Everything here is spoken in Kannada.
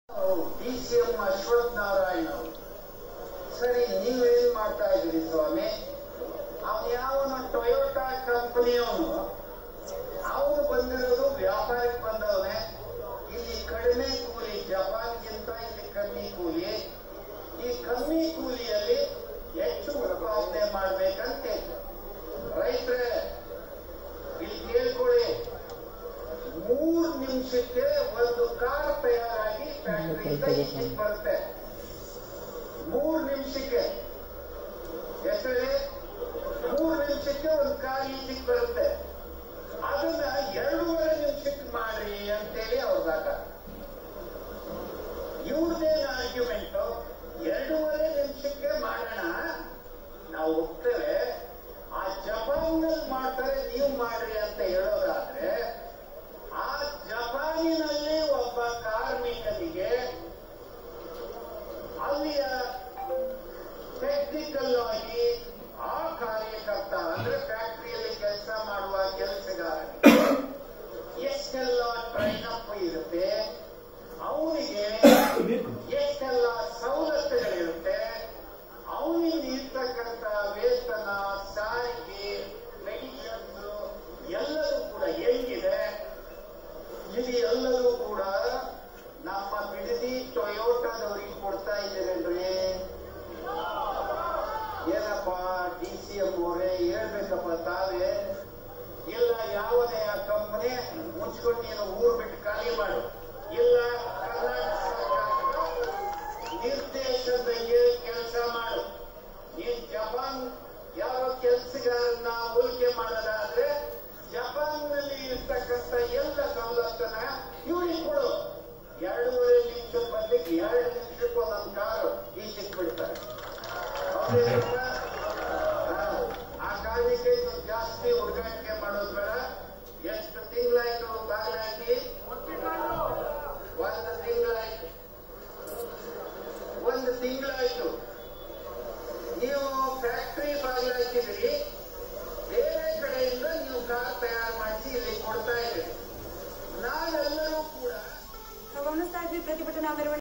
D C M Ashwath Narayan ಅವರು ಸರಿ ನೀವೇನ್ ಮಾಡ್ತಾ ಇದ್ದೀರಿ ಸ್ವಾಮಿ ಅವನು ಯಾವನು ಟೊಯೋಟಾ ಕಂಪನಿಯವನು ಅವನು ಬಂದಿರೋದು ವ್ಯಾಪಾರಕ್ಕೆ ಬಂದವನೇ ಇಲ್ಲಿ ಕಡಿಮೆ ಕೂಲಿ ಜಪಾನ್ಗಿಂತ ಇಲ್ಲಿ ಕಮ್ಮಿ ಕೂಲಿ ಈ ಕಮ್ಮಿ ಕೂಲಿಯಲ್ಲಿ ಹೆಚ್ಚು ಉತ್ಪಾದನೆ ಮಾಡ್ಬೇಕಂತೆ ರೈತರೇ ಇಲ್ಲಿ ಕೇಳ್ಕೊಳ್ಳಿ ಮೂರ್ ನಿಮಿಷಕ್ಕೆ ಒಂದು ಕಾರ್ ತಯಾರಾಗಿ ಫ್ಯಾಕ್ಟರಿಯಿಂದ ಈಚೆಗೆ ಬರುತ್ತೆ ಮೂರ್ ನಿಮಿಷಕ್ಕೆ ಹೆಸರೇ ಮೂರ್ ನಿಮಿಷಕ್ಕೆ ಒಂದು ಕಾರ್ ಈಚೆಗೆ ಬರುತ್ತೆ ಅದನ್ನ ಎರಡೂವರೆ ನಿಮಿಷಕ್ಕೆ ಮಾಡ್ರಿ ಅಂತೇಳಿ ಅವ್ರದಾಗ ಇವ್ರದೇನು ಆರ್ಗ್ಯುಮೆಂಟ್ ಎರಡೂವರೆ ನಿಮಿಷಕ್ಕೆ ಮಾಡೋಣ ನಾವು ಒಪ್ತೇವೆ ಆ ಜಪಾನ್ನಲ್ಲಿ ಮಾಡ್ತಾರೆ ನೀವು ಮಾಡ್ರಿ ಅಂತ ಹೇಳೋದಾದ್ರೆ ಆ ಜಪಾನಿನಲ್ಲಿ ಒಬ್ಬ ಕಾರ್ಮಿಕನಿಗೆ ಅಲ್ಲಿಯ ಟೆಕ್ನಿಕಲ್ ಆಗಿ ಆ ಕಾರ್ಯಕರ್ತ ಅಂದ್ರೆ ಫ್ಯಾಕ್ಟರಿಯಲ್ಲಿ ಕೆಲಸ ಮಾಡುವ ಕೆಲಸಗಾರನಿಗೆ ಎಷ್ಟೆಲ್ಲ ಟ್ರೈನ್ ಅಪ್ ಇರುತ್ತೆ ಅವನಿಗೆ ಎಷ್ಟೆಲ್ಲ ಸವಲತ್ತುಗಳಿರುತ್ತೆ ಅವನಿಂದ ಇರ್ತಕ್ಕಂಥ ವೇತನ ಸಾರಿಗೆ ಮೆಡಿಷನ್ಸ್ ಎಲ್ಲವೂ ಕೂಡ ಹೆಂಗಿದೆ ಇದು ಎಲ್ಲವೂ ಕೂಡ ನಮ್ಮ ಬಿಡದಿ ಟೊಯೋಟಾದವರಿಗೆ ಕೊಡ್ತಾ ಇದ್ದೀರೇನ್ರಿ ಏನಪ್ಪ ಡಿ ಸಿ ಎಂ ಅವರೇ ಹೇಳ್ಬೇಕಪ್ಪ ತಾವೇ ಇಲ್ಲ ಯಾವುದೇ ಆ ಕಂಪನಿ ಮುಚ್ಕೊಂಡು ನೀನು ಊರು ಬಿಟ್ಟು ಖಾಲಿ ಮಾಡು ಇಲ್ಲ ಕರ್ನಾಟಕ ಸರ್ಕಾರದ ನಿರ್ದೇಶನದಂಗೆ ಕೆಲಸ ಮಾಡು ನೀನ್ ಜಪಾನ್ ಯಾವ ಕೆಲಸಗಾರನ್ನ ಹೋಲಿಕೆ ಮಾಡೋದಾದ್ರೆ ಜಪಾನ್ನಲ್ಲಿ ಇರ್ತಕ್ಕಂಥ ಎಲ್ಲ ಸವಲತ್ತನ್ನ ಇವ್ರಿಗೆ ಕೊಡು ಎರಡೂವರೆ ನಿಮಿಷದ ಬದಲಿಗೆ ಎರಡು ನಿಮಿಷಕ್ಕೆ ಒಂದೊಂದು ಕಾರು ಈಚೆಗೆ ಬಿಡ್ತಾರೆ ಹೌದೇನಪ್ಪ? ಹಾ. ಆ ಕಾರಣಕ್ಕೆ ಇದು ಜಾಸ್ತಿ ಹುಡುಗಾಟಿಕೆ ಮಾಡೋದು ಬೇಡ ಎಷ್ಟು ತಿಂಗಳಾಯ್ತು ಬಾಗಿಲಾಕಿ ಒಂದು ತಿಂಗಳಾಯ್ತು ಒಂದು ತಿಂಗಳಾಯ್ತು ನೀವು ಫ್ಯಾಕ್ಟರಿ ಬಾಗಿಲಾಕಿದ್ರಿ ಬೇರೆ ಕಡೆಯಿಂದ ನೀವು ಕಾರ್ ತಯಾರು ಮಾಡಿಸಿ ಇಲ್ಲಿ ಕೊಡ್ತಾ ಇದ್ದೀರಿ ನಾವೆಲ್ಲರೂ ಕೂಡ ಗಮನಿಸ್ತಾ ಇದ್ವಿ ಪ್ರತಿಭಟನಾ ಮೆರವಣಿಗೆ